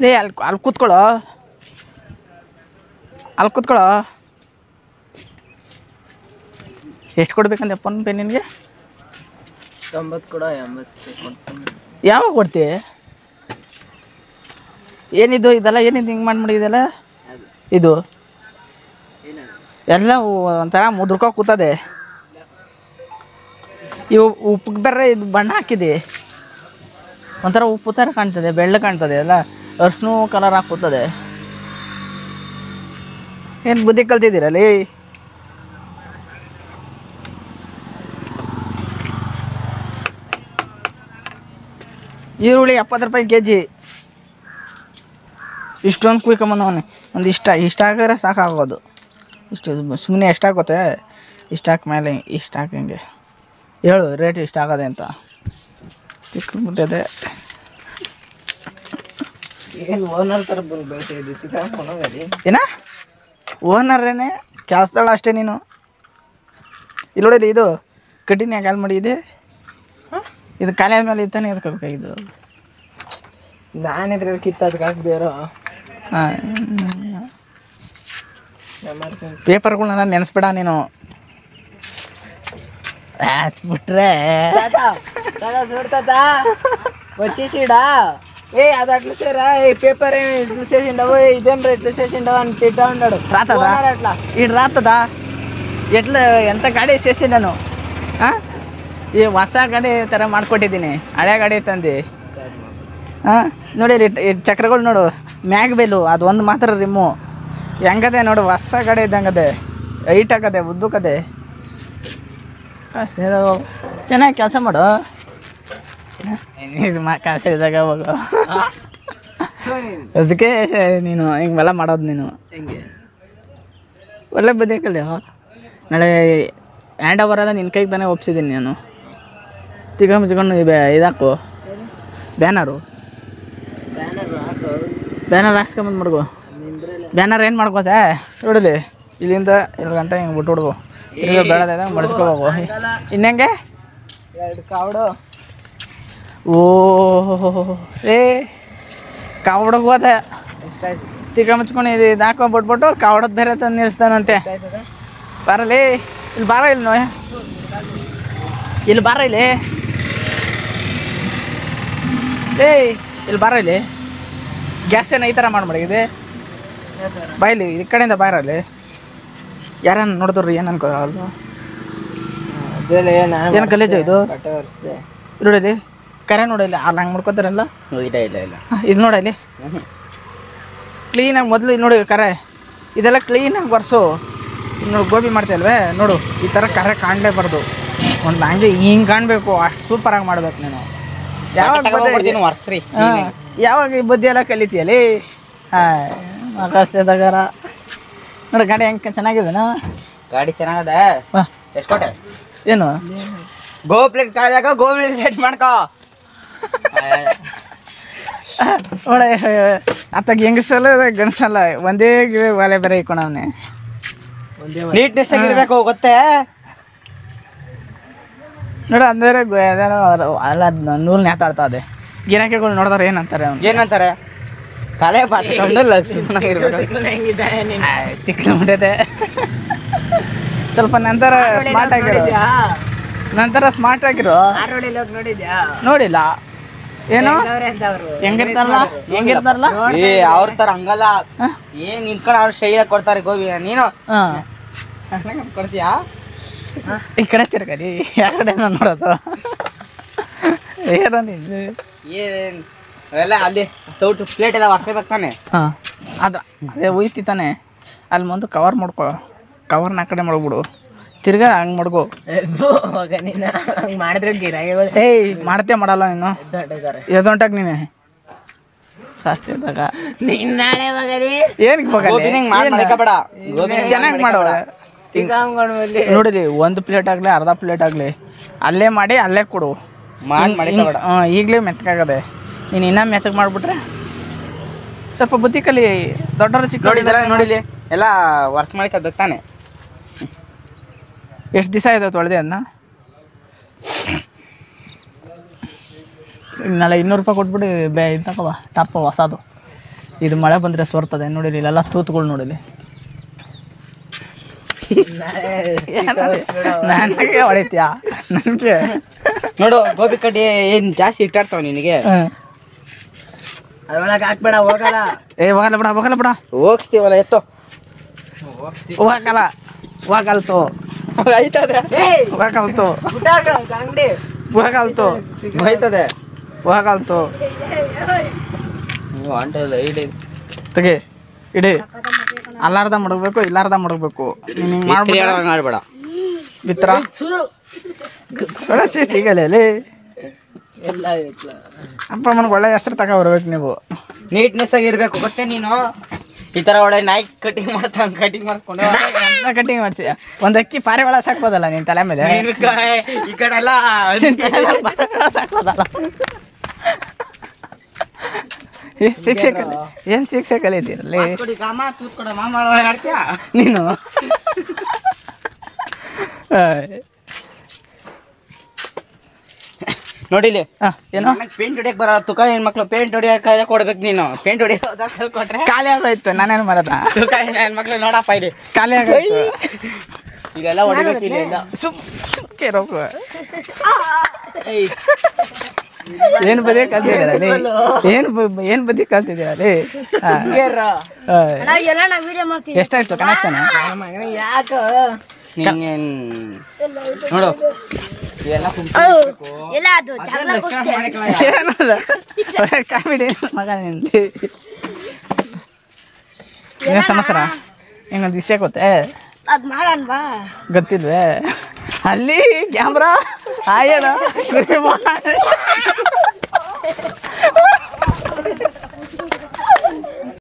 ಲೇ ಅಲ್ಲಿ ಅಲ್ಲಿ ಕೂತ್ಕೊಳ್ಳೋ ಅಲ್ಲಿ ಕೂತ್ಕೊಳ್ಳೋ ಎಷ್ಟು ಕೊಡ್ಬೇಕಂದ್ರೆ ಫೋನ್ ಪೇ ನಿನಗೆ ತೊಂಬತ್ತು ಕೂಡ ಎಂಬತ್ತು ಕೊಡ್ತೀನಿ ಯಾವಾಗ ಕೊಡ್ತಿ ಏನಿದು ಇದೆಲ್ಲ ಏನಿದು ಹಿಂಗೆ ಮಾಡಿ ಇದೆಲ್ಲ ಇದು ಎಲ್ಲ ಒಂಥರ ಮುದ್ರಕೋ ಕೂತದೆ ಇವು ಉಪ್ಪಿಗೆ ಬೇರೆ ಇದು ಬಣ್ಣ ಹಾಕಿದೆ ಒಂಥರ ಉಪ್ಪು ಥರ ಕಾಣ್ತದೆ ಬೆಳ್ಳ ಕಾಣ್ತದೆ ಎಲ್ಲ ಅರ್ಶಿನ ಕಲರ್ ಹಾಕಿ ಕೂತದೆ ಏನು ಬುದ್ಧಿ ಕಲ್ತಿದ್ದೀರಲ್ಲಿ ಈರುಳ್ಳಿ ಎಪ್ಪತ್ತು ರೂಪಾಯಿ ಕೆ ಜಿ ಇಷ್ಟೊಂದು ಕುಯ್ಕೊಂಬಂದವನೆ ಒಂದು ಇಷ್ಟ ಇಷ್ಟ ಹಾಕಿದ್ರೆ ಸಾಕಾಗೋದು ಇಷ್ಟು ಸುಮ್ಮನೆ ಎಷ್ಟಾಗುತ್ತೆ ಇಷ್ಟ ಹಾಕಿ ಮೇಲೆ ಇಷ್ಟ ಹಾಕಂಗೆ ಹೇಳು ರೇಟ್ ಇಷ್ಟ ಆಗದೆ ಅಂತ ತಿಕ್ಕೊಂಡ್ಬಿಟ್ಟಿದೆ ಏನು ಓನರ್ ಥರ ಬಂದು ಬೆಳ್ತಾ ಇದ್ದಿ ಚಿಕ್ಕ ಏನ ಓನರೇನೆ ಕೆಲಸದಳ ಅಷ್ಟೇ ನೀನು ಇಲ್ಲಿ ನೋಡಿರಿ ಇದು ಕಟ್ಟಿನ ಕಾಲ್ ಮಾಡಿ ಇದೆ ಇದು ಖಾಲಿ ಆದ್ಮೇಲೆ ಇತ್ತಾನೆ ಎದ್ಕೋಬೇಕಾಗಿದ್ದು ನಾನಿದ್ರೆ ಕಿತ್ತದಕ್ಕೆ ಹಾಕ್ಬೇರೋ ಹಾಂ ಎಮರ್ಜೆನ್ಸಿ ಪೇಪರ್ಗಳನ್ನ ನೆನೆಸ್ಬೇಡ ನೀನು ಬಿಟ್ರೆ తాత తాత చూడు తాత వచ్చేసిడా ఏ అది అట్లా సేరా ఏ పేపర్ ఏం ఇట్లా చేసిండవు ఇదేం రా ఇట్లా చేసిండవు అని తిట్టా ఉన్నాడు రాతదా ఓనర్ అట్లా ఇటు రాతదా ఎట్లా ఎంత ಗಾಡಿ చేసి ನಾನು ಹಾಂ ಈ ಹೊಸ ಗಾಡಿ ಥರ ಮಾಡ್ಕೊಟ್ಟಿದ್ದೀನಿ ಹಳೆ ಗಾಡಿ ತಂದು ಹಾಂ ನೋಡಿ ಈ ಚಕ್ರಗಳು ನೋಡು ಮ್ಯಾಗ್ ಬೇಲು ಅದು ಒಂದು ಮಾತ್ರ ರಿಮ್ಮು ಹೆಂಗದೆ ನೋಡು ಹೊಸ ಗಾಡಿ ಇದ್ದಂಗದೆ ಹೈಟ್ ಆಗದೆ ಉದ್ದಕ್ಕದೆ ಚೆನ್ನಾಗಿ ಕೆಲಸ ಮಾಡು ಇದು ಮಾ ಕೆಲಸ ಇದ್ದಾಗ ಹೋಗು ಅದಕ್ಕೆ ನೀನು ಹಿಂಗೆಲ್ಲ ಮಾಡೋದು ನೀನು ಹೆಂಗೆ ಒಳ್ಳೆ ಬುದ್ಧಿ ಕಲಿ ನಾಳೆ ಹ್ಯಾಂಡ್ ಓವರ್ ಎಲ್ಲ ನಿನ್ನ ಕೈಗೆ ತಾನೇ ಒಪ್ಸಿದ್ದೀನಿ ನಾನು ತಿಕ್ಕ ಮುಚ್ಕೊಂಡು ಇದು ಇದಾಕು ಬ್ಯಾನರು ಬ್ಯಾನರ್ ಹಾಕು ಬ್ಯಾನರ್ ಹಾಕ್ಸ್ಕೊಂಬಂದು ಮಾಡ್ಕೋ ನಿಂದ್ರಲ್ಲ ಬ್ಯಾನರ್ ಏನು ಮಾಡ್ಕೋತೆ ನೋಡಲಿ ಇಲ್ಲಿಂದ ಎರಡು ಗಂಟೆ ಹಿಂಗೆ ಬಿಟ್ಟು ಬಿಡ್ಬೋ ತಿರ್ಗಾ ಬೇಡದ ಮಡ್ಸ್ಕೋಬೇಕು ಇನ್ನಂಗೆ ಎರಡು ಕಾವಡು ಓ ಏ ಕಾವಡಕ್ಕೆ ಹೋದೆ ಎಷ್ಟಾಯ್ತು ತಿಕ್ಕ ಮುಚ್ಕೊಂಡು ಇದು ಇದು ಹಾಕೊಂಡ್ಬಿಟ್ಬಿಟ್ಟು ಕಾವಡದ ಬೇರೆ ತಂದು ನಿಲ್ಲಿಸ್ತಾನಂತೆ ಎಷ್ಟಾಯ್ತದ ಬರಲಿ ಇಲ್ಲಿ ಬಾರ ಇಲ್ಲಿ ನೋಯ ಇಲ್ಲಿ ಬಾರ ಇಲ್ಲಿ ಏಯ್ ಇಲ್ಲಿ ಬಾರ ಇಲ್ಲಿ ಗ್ಯಾಸ್ ಏನು ಈ ಥರ ಮಾಡ್ಬಿಡಿದೆ ಬಾಯ್ಲಿ ಈ ಕಡೆಯಿಂದ ಬಾರಲ್ಲಿ ಯಾರನ್ನ ನೋಡಿದ್ರಿ ಏನು ಅನ್ಕೋಲ್ವ ಅದ್ರಲ್ಲಿ ನಾನು ಏನು ಗಲೀಜು ಇದು ಬಟ್ಟೆ ಒರೆಸ್ದೆ ನೋಡಿಲಿ ಕರೆ ನೋಡಿಲ್ಲ ಅಲ್ಲಿ ಹಂಗೆ ಮಾಡ್ಕೋತಾರಲ್ಲ ಇಲ್ಲ ಇಲ್ಲ ಇಲ್ಲ ಇದು ನೋಡಲಿ ಕ್ಲೀನಾಗಿ ಮೊದಲು ನೋಡಿ ಕರೆ ಇದೆಲ್ಲ ಕ್ಲೀನಾಗಿ ಬರ್ಸು ನೋಡು ಗೋಬಿ ಮಾಡ್ತೀಯಲ್ವೇ ನೋಡು ಈ ಥರ ಕರೆ ಕಾಣಲೇಬಾರ್ದು ಒಂದು ಹಂಗೆ ಹಿಂಗೆ ಕಾಣಬೇಕು ಅಷ್ಟು ಸೂಪರಾಗಿ ಮಾಡ್ಬೇಕು ನೀನು ಯಾವಾಗ ಬದ್ದೆ- ವರ್ಸ್ರಿ ಹಾ, ಯಾವಾಗ ಈ ಬುದ್ಧಿ ಎಲ್ಲ ಕಲಿತೀಯಲಿ ಹಾಂ ಆಕಾಶದಗರ ನೋಡಿ ಗಾಡಿ ಹೆಂಗೆ ಚೆನ್ನಾಗಿದೆನಾ ಗಾಡಿ ಚೆನ್ನಾಗದ ಹಾ, ಎಷ್ಟು ಕೊಟ್ಟೆ ಏನು ಗೋ ಪ್ಲೇಟ್ ಕಾಯ್ದಾಗ ಗೋ ಪ್ಲೇಟ್ ಸೆಟ್ ಮಾಡ್ಕೋ ನೋಡ ಅತ್ತಾಗ ಹೆಂಗಸಲ್ಲ ಗಣಸಲ್ಲ ಒಂದೇ ಗಿವೆ ಒಲೆ ಬೇರೆ ಇಕ್ಕೊಂಡವನೆ ನೀಟ್ನೆಸ್ ಆಗಿರ್ಬೇಕು ಗೊತ್ತೇ ನೋಡು ಅಂದ್ರೆ ಅದೇನೋ ಅಲ್ಲ ಅದ್ನ ನೂಲ್ ನೇತಾಡ್ತಾ ಇದೆ ಗಿರಾಕಿಗಳು ನೋಡಿದ್ರೆ ಏನಂತಾರೆ ಅವ್ನು ಏನಂತಾರೆ ತಲೆ ಬಾಚ್ಕೊಂಡು ಲಕ್ಷ್ಮಣಾಗಿರ್ಬೇಕು ತಿಕ್ಕಲು ಬಿಟ್ಟಿದೆ ಸ್ವಲ್ಪ ನಂತರ ಸ್ಮಾರ್ಟ್ ಆಗಿರೋ ನಂತರ ಸ್ಮಾರ್ಟ್ ಆಗಿರೋ ನೋಡಿದ್ಯಾ ನೋಡಿಲ್ಲ ಏನು ಹೆಂಗಿರ್ತಾರಲ್ಲ ಹೆಂಗಿರ್ತಾರಲ್ಲ ಏ ಅವ್ರ ತರ ಹಂಗಲ್ಲ ಏನ್ ನಿಂತ್ಕೊಂಡು ಅವ್ರು ಶೈಲ ಕೊಡ್ತಾರೆ ಗೋಬಿ ನೀನು ಹಾಂ ಕೊಡ್ತೀಯಾ ಈ ಕಡೆ ತಿರ್ಗದಿ ಯಾವ ಕಡೆ ನೋಡೋದು ಏನೋ ನಿಂದು ಏನ್ ಅವೆಲ್ಲ ಅಲ್ಲಿ ಸೌಟ್ ಪ್ಲೇಟ್ ಎಲ್ಲ ಒರ್ಸ್ಕೋಬೇಕು ತಾನೆ ಹಾಂ ಅದು ಅದೇ ಒಯ್ತಿ ತಾನೆ ಅಲ್ಲಿ ಮುಂದೆ ಕವರ್ ಮಾಡ್ಕೊ ಕವರ್ನ ಆ ಕಡೆ ಮಾಡ್ಬಿಡು ತಿರ್ಗಾ ಹಂಗೆ ಮಾಡ್ಕೋ ಮಾಡಿದ್ರೆ ಗಿರಾಕಿಗಳು ಏಯ್ ಮಾಡ್ತೇ ಮಾಡಲ್ಲ ನೀನು ದೊಡ್ಡದಾರೆ ಎದೊಂಟಾಗ ನೀನೆ ಜಾಸ್ತಿ ಇದ್ದಾಗ ನೀನ್ ನಾಳೆ ಮಗನಿ ಏನಕ್ಕೆ ಗೋಬಿನ ಹಿಂಗ್ ಮಾಡ್ ಮಾಡ್ಕೋಬೇಡ. ಗೋಬಿನ ಚೆನ್ನಾಗಿ ಮಾಡೋ ನೋಡಿರಿ ಒಂದು ಪ್ಲೇಟ್ ಆಗಲಿ ಅರ್ಧ ಪ್ಲೇಟ್ ಆಗಲಿ ಅಲ್ಲೇ ಮಾಡಿ ಅಲ್ಲೇ ಕೊಡು ಮಾಡ್ ಮಾಡ್ಕೋಬೇಡ. ಹಾಂ ಈಗಲೇ ಮೆತ್ತಗಾಗದೆ ನೀನು ಇನ್ನೂ ಮೆತ್ತಗೆ ಮಾಡಿಬಿಟ್ರೆ ಸ್ವಲ್ಪ ಬುದ್ಧಿ ಕಲಿ ದೊಡ್ಡವರು ಚಿಕ್ಕ ನೋಡಿದಲ್ಲ ನೋಡಿಲಿ ಎಲ್ಲ ವರ್ಕ್ ಮಾಡಿ ತದ್ದಕ್ ತಾನೆ ಎಷ್ಟು ದಿವಸ ಆಯ್ತು ತೊಳೆದೆ ಅದನ್ನ ನಾಳೆ ಇನ್ನೂರು ರೂಪಾಯಿ ಕೊಟ್ಬಿಟ್ಟು ಬೇ ಇದು ತಗೋಬ ಟಾಪ್ ಹೊಸದು ಇದು ಮಳೆ ಬಂದರೆ ಸೋರ್ತದೆ ನೋಡಿರಿ ಇಲ್ಲೆಲ್ಲ ತೂತುಗಳು ನೋಡಿಲಿ ನನಗೆ ಹೊಡಿತ್ಯಾ ನನಗೆ ನೋಡು ಗೋಬಿ ಕಡ್ಡಿ ಏನ್ ಜಾಸ್ತಿ ಇಟ್ಟಾಡ್ತಾವ ನಿನಗೆ ಅದ್ರೊಳಗೆ ಹಾಕ್ಬೇಡ ಹೋಗಲ್ಲ ಏ ಹೋಗಲ್ಲ ಬಿಡ ಹೋಗಲ್ಲ ಬಿಡ ಹೋಗ್ಸ್ತೀವಲ್ಲ ಎತ್ತೋ ಹೋಗಲ್ಲ ಹೋಗಲ್ತು ಆಯ್ತದೆ ಹೋಗಲ್ತು ಅಂಗಡಿ ಹೋಗಲ್ತು ಹೋಯ್ತದೆ ಹೋಗಲ್ತು ಹೊಂಟದ ಇಡಿ ತೆಗಿ ಇಡಿ ಅಲ್ಲಾರ್ದ ಮಡಗಬೇಕು ಇಲ್ಲಾರ್ದ ಮಡಗಬೇಕು ನೀನು ಹಿಂಗೆ ಮಾಡ್ಬಿಟ್ರೆ ಮಾಡ್ಬೇಡ ಬಿತ್ರ ಕಳಿಸಿ ಸಿಗಲ್ಲ ಇಲ್ಲಿ ಎಲ್ಲ ಅಪ್ಪ ಅಮ್ಮನಿಗೆ ಒಳ್ಳೆ ಹೆಸರು ತಗೋ ಬರ್ಬೇಕು ನೀವು ನೀಟ್ನೆಸ್ ಆಗಿ ಇರ್ಬೇಕು ಗೊತ್ತೇ ನೀನು ಈ ತರ ಒಳ್ಳೆ ನಾಯಿ ಕಟಿಂಗ್ ಮಾಡ್ತಾ ಕಟಿಂಗ್ ಮಾಡಿಸ್ಕೊಂಡು ಎಲ್ಲ ಕಟಿಂಗ್ ಮಾಡ್ಸಿ ಒಂದು ಅಕ್ಕಿ ಪಾರಿವಾಳ ಸಾಕ್ಬೋದಲ್ಲ ನಿನ್ನ ತಲೆ ಮೇಲೆ ಈ ಕಡೆ ಎಲ್ಲ ನಿನ್ ತಲೆ ಮೇಲೆ ಪಾರಿವಾಳ ಸಾಕ್ಬೋದಲ್ಲ ಏನ್ ಶಿಕ್ಷೆ ಕಲಿ ಏನು ಶಿಕ್ಷೆ ಕಲಿತೀರಲ್ಲಿ ಕೊಡಿ ಕಾಮ ತೂತ್ ಕೊಡ ಮಾಮ ಮಾಡ್ತೀಯ ನೀನು ಆಯ್. ನೋಡಿಲಿ ಆ, ಏನೋ ಪೇಂಟ್ ಹೊಡಿಯಕ್ ಬರ ತುಕ ಹೆಣ್ಮಕ್ಳು ಪೇಂಟ್ ಹೊಡಿಯಕ್ ಕೊಡ್ಬೇಕು ನೀನು ಪೇಂಟ್ ಹೊಡಿಯೋದ ಕೊಟ್ರೆ ಖಾಲಿ ಆಗೋಯ್ತು ನಾನೇನು ಮಾಡೋದ ತುಕ ಹೆಣ್ಮಕ್ಳು ನೋಡಪ್ಪ ಇಲ್ಲಿ ಖಾಲಿ ಆಗೋಯ್ತು ಈಗೆಲ್ಲ ಹೊಡಿಬೇಕು ಇಲ್ಲಿ ಎಲ್ಲ ಸುಮ್ ಸುಮ್ಕೆ ಇರೋಕು ಏನು ಬದಿ ಕಲ್ತಿದ್ದೀರ ರೀ ಏನು ಏನು ಬದಿ ಕಲ್ತಿದ್ದೀರ ರೀ ಆ, ಆಯ್. ಎಲ್ಲ ನಾ ವಿಡಿಯೋ ಮಾಡ್ತೀವಿ ಎಷ್ಟಾಯ್ತು ಕನೆಕ್ಷನ್ ಯಾಕ ನಿಂಗೆ ನೋಡು ಇವೆಲ್ಲ ಎಲ್ಲ ಅದು ಜಗಳ ಕುಸ್ತಿ ಏನಲ್ಲ ಕಾಮಿಡಿ ಮಗ ನಿಂದು ಏನು ಸಮಾಚಾರ ಹಿಂಗೊಂದು ವಿಷಯ ಗೊತ್ತೇ ಅದ್ ಮಾಡೋಣ ಬಾ ಗೊತ್ತಿಲ್ವೇ ಅಲ್ಲಿ ಕ್ಯಾಮ್ರಾ ಆಯಣ